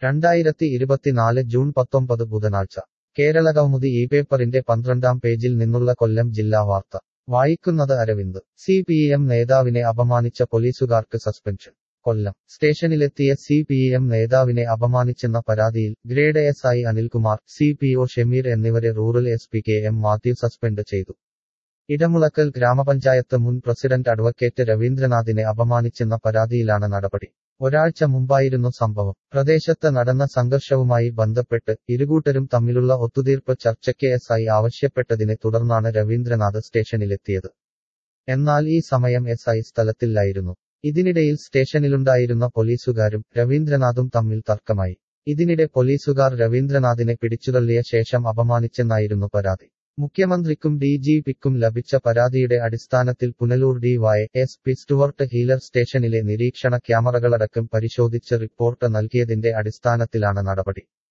രണ്ടായിരത്തി ഇരുപത്തിനാല് ജൂൺ പത്തൊമ്പത് ബുധനാഴ്ച കേരള കൗമുദി ഈ പേപ്പറിന്റെ പന്ത്രണ്ടാം പേജിൽ നിന്നുള്ള കൊല്ലം ജില്ലാ വാർത്ത വായിക്കുന്നത് അരവിന്ദ് സി പി എം നേതാവിനെ അപമാനിച്ച പോലീസുകാർക്ക് സസ്പെൻഷൻ കൊല്ലം സ്റ്റേഷനിലെത്തിയ സി പി എം നേതാവിനെ അപമാനിച്ചെന്ന പരാതിയിൽ grade S I Anilkumar C P O Shameer എന്നിവരെ rural S P K M Mathew suspend ചെയ്തു ഇടമുളക്കൽ ഗ്രാമപഞ്ചായത്ത് മുൻ പ്രസിഡന്റ് അഡ്വക്കേറ്റ് രവീന്ദ്രനാഥിനെ അപമാനിച്ചെന്ന പരാതിയിലാണ് നടപടി ഒരാഴ്ച മുമ്പായിരുന്നു സംഭവം പ്രദേശത്ത് നടന്ന സംഘർഷവുമായി ബന്ധപ്പെട്ട് ഇരുകൂട്ടരും തമ്മിലുള്ള ഒത്തുതീർപ്പ് ചർച്ചയ്ക്ക് എസ് ഐ ആവശ്യപ്പെട്ടതിനെ തുടർന്നാണ് രവീന്ദ്രനാഥ് സ്റ്റേഷനിലെത്തിയത് എന്നാൽ ഈ സമയം എസ് ഐ സ്ഥലത്തില്ലായിരുന്നു ഇതിനിടയിൽ സ്റ്റേഷനിലുണ്ടായിരുന്ന പോലീസുകാരും രവീന്ദ്രനാഥും തമ്മിൽ തർക്കമായി ഇതിനിടെ പോലീസുകാർ രവീന്ദ്രനാഥിനെ പിടിച്ചുതള്ളിയ ശേഷം അപമാനിച്ചെന്നായിരുന്നു പരാതി മുഖ്യമന്ത്രിക്കും ഡി ജി പിക്കും ലഭിച്ച പരാതിയുടെ അടിസ്ഥാനത്തിൽ Punalur D Y S P Stuart Heeler സ്റ്റേഷനിലെ നിരീക്ഷണ ക്യാമറകളടക്കം പരിശോധിച്ച് റിപ്പോർട്ട് നൽകിയതിന്റെ അടിസ്ഥാനത്തിലാണ് നടപടി